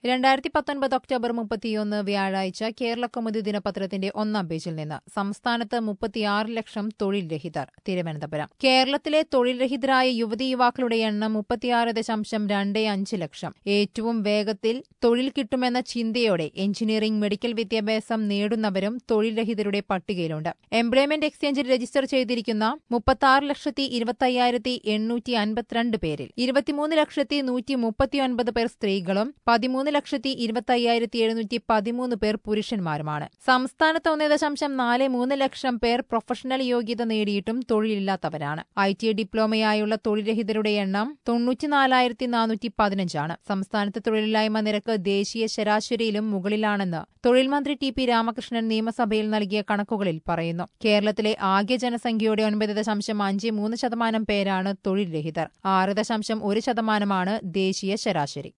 രണ്ടായിരത്തി പത്തൊൻപത് ഒക്ടോബർ മുപ്പത്തിയൊന്ന് വ്യാഴാഴ്ച കേരള കൗമുദി ദിനപത്രത്തിന്റെ ഒന്നാം പേജിൽ നിന്ന് സംസ്ഥാനത്ത് മുപ്പത്തിയാറ് ലക്ഷം തൊഴിൽ രഹിതർ തിരുവനന്തപുരം കേരളത്തിലെ തൊഴിൽ രഹിതരായ യുവതി യുവാക്കളുടെ എണ്ണം മുപ്പത്തിയാറ് ദശാംശം രണ്ട് അഞ്ച് ലക്ഷം ഏറ്റവും വേഗത്തിൽ തൊഴിൽ കിട്ടുമെന്ന ചിന്തയോടെ എഞ്ചിനീയറിംഗ് മെഡിക്കൽ വിദ്യാഭ്യാസം നേടുന്നവരും തൊഴിൽ രഹിതരുടെ പട്ടികയിലുണ്ട് എംപ്ലോയ്മെന്റ് എക്സ്ചേഞ്ചിൽ രജിസ്റ്റർ ചെയ്തിരിക്കുന്ന മുപ്പത്തിയാറ് ലക്ഷത്തി ഇരുപത്തയ്യായിരത്തി എണ്ണൂറ്റി അൻപത്തിരണ്ട് പേരിൽ ഇരുപത്തിമൂന്ന് ലക്ഷത്തി നൂറ്റി മുപ്പത്തിയൊൻപത് പേർ സ്ത്രീകളും പതിമൂന്ന് ലക്ഷത്തി ഇരുപത്തയ്യായിരത്തി എഴുന്നൂറ്റി പതിമൂന്ന് പേർ പുരുഷന്മാരുമാണ് സംസ്ഥാനത്ത് ഒന്നേ ദശാംശം നാല് മൂന്ന് ലക്ഷം പേർ പ്രൊഫഷണൽ യോഗ്യത നേടിയിട്ടും തൊഴിലില്ലാത്തവരാണ് ഐ ടി ഡിപ്ലോമയായുള്ള തൊഴിൽരഹിതരുടെ എണ്ണം തൊണ്ണൂറ്റിനാലായിരത്തി നാനൂറ്റി പതിനഞ്ചാണ് സംസ്ഥാനത്ത് തൊഴിലില്ലായ്മ നിരക്ക് ദേശീയ ശരാശരിയിലും മുകളിലാണെന്ന് തൊഴിൽ മന്ത്രി ടി പി രാമകൃഷ്ണൻ നിയമസഭയിൽ നൽകിയ കണക്കുകളിൽ പറയുന്നു കേരളത്തിലെ ആകെ ജനസംഖ്യയുടെ ഒൻപത് ദശാംശം അഞ്ച് മൂന്ന് ശതമാനം പേരാണ് തൊഴിൽ രഹിതർ ആറ് ദശാംശം ഒരു ശതമാനമാണ് ദേശീയ ശരാശരി